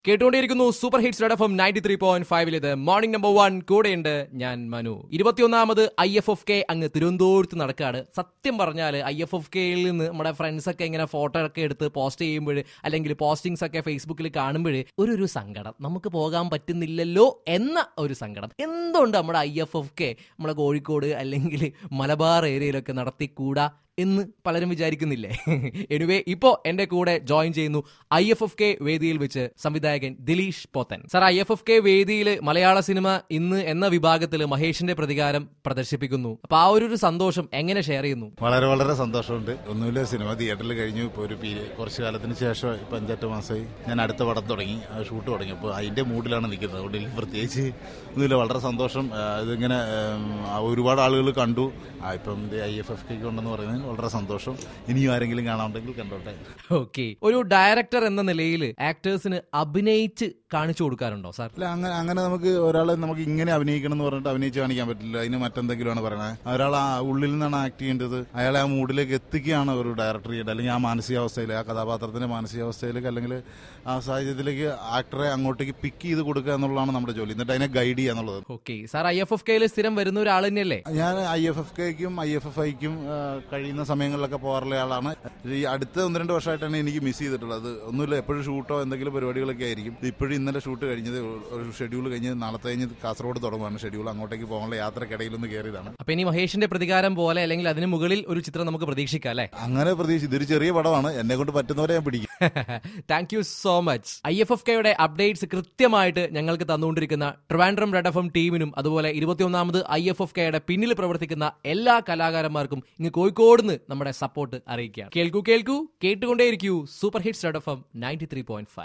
കേട്ടുകൊണ്ടിരിക്കുന്നു super hits red F M ninety three point ഫൈവിലേത് morning number one കൂടെയുണ്ട് ഞാൻ മനു ഇരുപത്തിയൊന്നാമത് ഐ എഫ് എഫ് കെ അങ്ങ് തിരുവനന്തപുരത്ത് നടക്കാണ് സത്യം പറഞ്ഞാൽ ഐ എഫ് എഫ് കെയിൽ നിന്ന് നമ്മുടെ ഫ്രണ്ട്സ് ഒക്കെ ഇങ്ങനെ ഫോട്ടോ ഒക്കെ എടുത്ത് പോസ്റ്റ് ചെയ്യുമ്പോൾ അല്ലെങ്കിൽ പോസ്റ്റിങ്സ് ഒക്കെ ഫേസ്ബുക്കിൽ കാണുമ്പോൾ ഒരു ഒരു സങ്കടം നമുക്ക് പോകാൻ പറ്റുന്നില്ലല്ലോ എന്ന ഒരു സങ്കടം എന്തുകൊണ്ട് നമ്മുടെ ഐ എഫ് എഫ് കെ നമ്മുടെ കോഴിക്കോട് അല്ലെങ്കിൽ മലബാർ ഏരിയയിലൊക്കെ നടത്തിക്കൂടാ എന്ന് പലരും വിചാരിക്കുന്നില്ലേ എനിവേ ഇപ്പോ എന്റെ കൂടെ ജോയിൻ ചെയ്യുന്നു ഐ എഫ് എഫ് കെ വേദിയിൽ വെച്ച് സംവിധായകൻ Dileesh Pothan sir I F F K വേദിയിൽ മലയാള സിനിമ ഇന്ന് എന്ന വിഭാഗത്തിൽ മഹേഷിന്റെ പ്രതികാരം പ്രദർശിപ്പിക്കുന്നു അപ്പൊ ആ ഒരു ഒരു സന്തോഷം എങ്ങനെ ഷെയർ ചെയ്യുന്നു വളരെ വളരെ സന്തോഷമുണ്ട് ഒന്നുമില്ല സിനിമ തിയേറ്ററിൽ കഴിഞ്ഞു ഇപ്പോൾ ഒരു പീരിയഡ് കുറച്ച് കാലത്തിന് ശേഷം ഇപ്പം അഞ്ചെട്ട് മാസമായി ഞാൻ അടുത്ത പടം തുടങ്ങി ആ ഷൂട്ട് തുടങ്ങി അപ്പോൾ അതിൻ്റെ മൂഡിലാണ് നിൽക്കുന്നത് അതുകൊണ്ട് എനിക്ക് പ്രത്യേകിച്ച് ഒന്നുമില്ല വളരെ സന്തോഷം ആ, ഇതിങ്ങനെ ഉം, ആ, ഒരുപാട് ആളുകൾ കണ്ടു ആ, ഇപ്പം ഐ എഫ് എഫ് കെക്ക് ഉണ്ടെന്ന് പറയുന്നത് വളരെ സന്തോഷം ഇനിയും ആരെങ്കിലും കാണാനുണ്ടെങ്കിൽ കണ്ടോട്ടെ ഓക്കെ ഒരു ഡയറക്ടർ എന്ന നിലയിൽ ആക്ടേഴ്സിന് അഭിനയിച്ച് കാണിച്ചു കൊടുക്കാറുണ്ടോ സാർ അല്ല അങ്ങനെ അങ്ങനെ നമുക്ക് ഒരാളെ നമുക്ക് ഇങ്ങനെ അഭിനയിക്കണം എന്ന് പറഞ്ഞിട്ട് അഭിനയിച്ച് കാണിക്കാൻ പറ്റില്ല അതിന് മറ്റെന്തെങ്കിലുമാണ് പറയണത് ഒരാൾ ആ ഉള്ളിൽ നിന്നാണ് ആക്ട് ചെയ്യേണ്ടത് അയാളെ ആ മൂഡിലേക്ക് എത്തിക്കുകയാണ് ഒരു ഡയറക്ടർ ചെയ്യേണ്ടത് അല്ലെങ്കിൽ ആ മാനസികാവസ്ഥയിൽ ആ കഥാപാത്രത്തിന്റെ മാനസികാവസ്ഥയിലേക്ക് അല്ലെങ്കിൽ ആ സാഹചര്യത്തിലേക്ക് ആക്ടറെ അങ്ങോട്ടേക്ക് പിക്ക് ചെയ്ത് കൊടുക്കുക എന്നുള്ളതാണ് നമ്മുടെ ജോലി എന്നിട്ട് അതിനെ ഗൈഡ് ചെയ്യുക എന്നുള്ളത് okay sir I F F കെയിൽ സ്ഥിരം വരുന്ന ഒരാൾ തന്നെയല്ലേ ഞാൻ ഐ എഫ് എഫ് കെക്കും ഐ എഫ് എഫ് ഐക്കും കഴിയുന്ന സമയങ്ങളിലൊക്കെ പോകാറുള്ള ആളാണ് ഈ അടുത്ത ഒന്ന് രണ്ട് വർഷമായിട്ടാണ് എനിക്ക് മിസ് ചെയ്തിട്ടുള്ളത് ഒന്നുമില്ല എപ്പോഴും ഷൂട്ടോ എന്തെങ്കിലും പരിപാടികളൊക്കെ ആയിരിക്കും ഇപ്പോഴും ഇന്നലെ ഷൂട്ട് കഴിഞ്ഞത് ഒരു ഷെഡ്യൂൾ കഴിഞ്ഞ് നാളത്തെ കഴിഞ്ഞ് കാസർഗോഡ് തുടങ്ങുകയാണ് ഷെഡ്യൂൾ അങ്ങോട്ടേക്ക് പോകാനുള്ള യാത്രക്കിടയിൽ ഒന്ന് കയറിയതാണ് അപ്പൊ ഇനി മഹേഷിന്റെ പ്രതികാരം പോലെ അല്ലെങ്കിൽ അതിന് മുകളിൽ ഒരു ചിത്രം നമുക്ക് പ്രതീക്ഷിക്കാം അല്ലേ അങ്ങനെ പ്രതീക്ഷിച്ചു ഇതൊരു ചെറിയ പടമാണ് എന്നെ കൊണ്ട് പറ്റുന്നവരെ ഞാൻ പിടിക്കും thank you so much I F F കെയുടെ അപ്ഡേറ്റ്സ് കൃത്യമായിട്ട് ഞങ്ങൾക്ക് തന്നുകൊണ്ടിരിക്കുന്ന ട്രിവാൻഡ്രം റെഡ് എഫ് എം ടീമിനും അതുപോലെ ഇരുപത്തിയൊന്നാമത് ഐ എഫ് എഫ് കെയുടെ പിന്നിൽ പ്രവർത്തിക്കുന്ന എല്ലാ കലാകാരന്മാർക്കും ഇങ്ങ് കോഴിക്കോട് നിന്ന് നമ്മുടെ സപ്പോർട്ട് അറിയിക്കുക കേൾക്കൂ കേൾക്കൂ കേട്ടുകൊണ്ടേയിരിക്കൂ super hits red F M ninety three point five